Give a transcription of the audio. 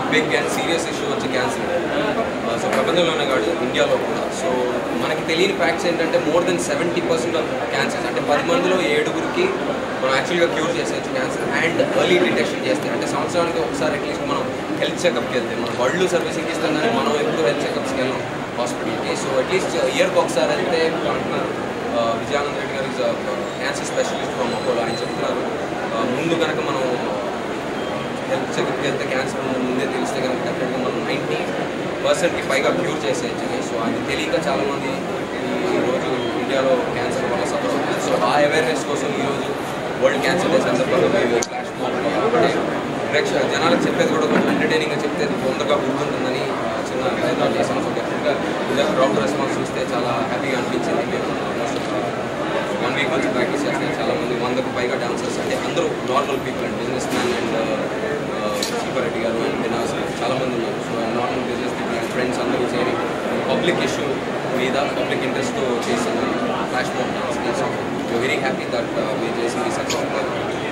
big and serious issue వచ్చి cancer so ప్రపంచంలోనే కాదు ఇండియాలో కూడా సో మనకి తెలియని ఫ్యాక్ట్స్ ఏంటంటే more than seventy percent of cancers అంటే పది మందిలో ఏడుగురికి మనం యాక్చువల్గా క్యూర్ చేసేయచ్చు క్యాన్సర్ అండ్ ఎర్లీ డిటెక్షన్ చేస్తే అంటే సంవత్సరానికి ఒకసారి అట్లీస్ట్ మనం హెల్త్ చెకప్కి వెళ్తే మనం బళ్ళు సర్వీసింగ్ ఇస్తాం కానీ మనం ఎప్పుడు హెల్త్ చెకప్స్కి వెళ్ళాం హాస్పిటల్కి సో అట్లీస్ట్ ఇయర్కి ఒకసారి వెళ్తే ఇప్పుడు అంటున్నారు ఆ, Vijayananda Reddy garu is cancer specialist from Apollo ఆయన చెప్తున్నారు ఆ, ముందు కనుక మనం హెల్త్ చెకప్కి వెళ్తే క్యాన్సర్ ముందే తెలిస్తే కనుక డెఫినెట్గా మనం నైంటీ పర్సెంట్కి పైగా క్యూర్ చేసేయచ్చు సో అది తెలియక చాలామంది ఈ రోజు ఇండియాలో క్యాన్సర్ వల్ల సఫర్ అవుతుంది సో ఆ అవేర్నెస్ కోసం ఈరోజు వరల్డ్ క్యాన్సర్ డే సందర్భంగా మేము ఫ్లాష్ మాబ్ అంటే ప్రేక్ష జనాలకు చెప్పేది కూడా కొంచెం ఎంటర్టైనింగ్గా చెప్తే తొందరగా గుర్తుంటుందని ఆ, చిన్న ప్రయత్నాలు చేశాం సో డెఫినెట్గా ఇద్దరు క్రౌడ్ రెస్పాన్స్ చూస్తే చాలా హ్యాపీగా అనిపించింది మేము ఆల్మోస్ట్ వన్ వీక్ నుంచి ప్రాక్టీస్ చేస్తాం చాలా మంది వందకు పైగా డాన్సర్స్ అంటే అందరూ normal people and business man and Reddy garu and దినాస్ చాలా మంది ఉన్నారు so normal business people and friends అందరూ చేరి పబ్లిక్ ఇష్యూ మీద పబ్లిక్ ఇంట్రెస్ట్తో చేసిన flash mob dance so very happy that మీరు చేసింది సక్సెస్ఫుల్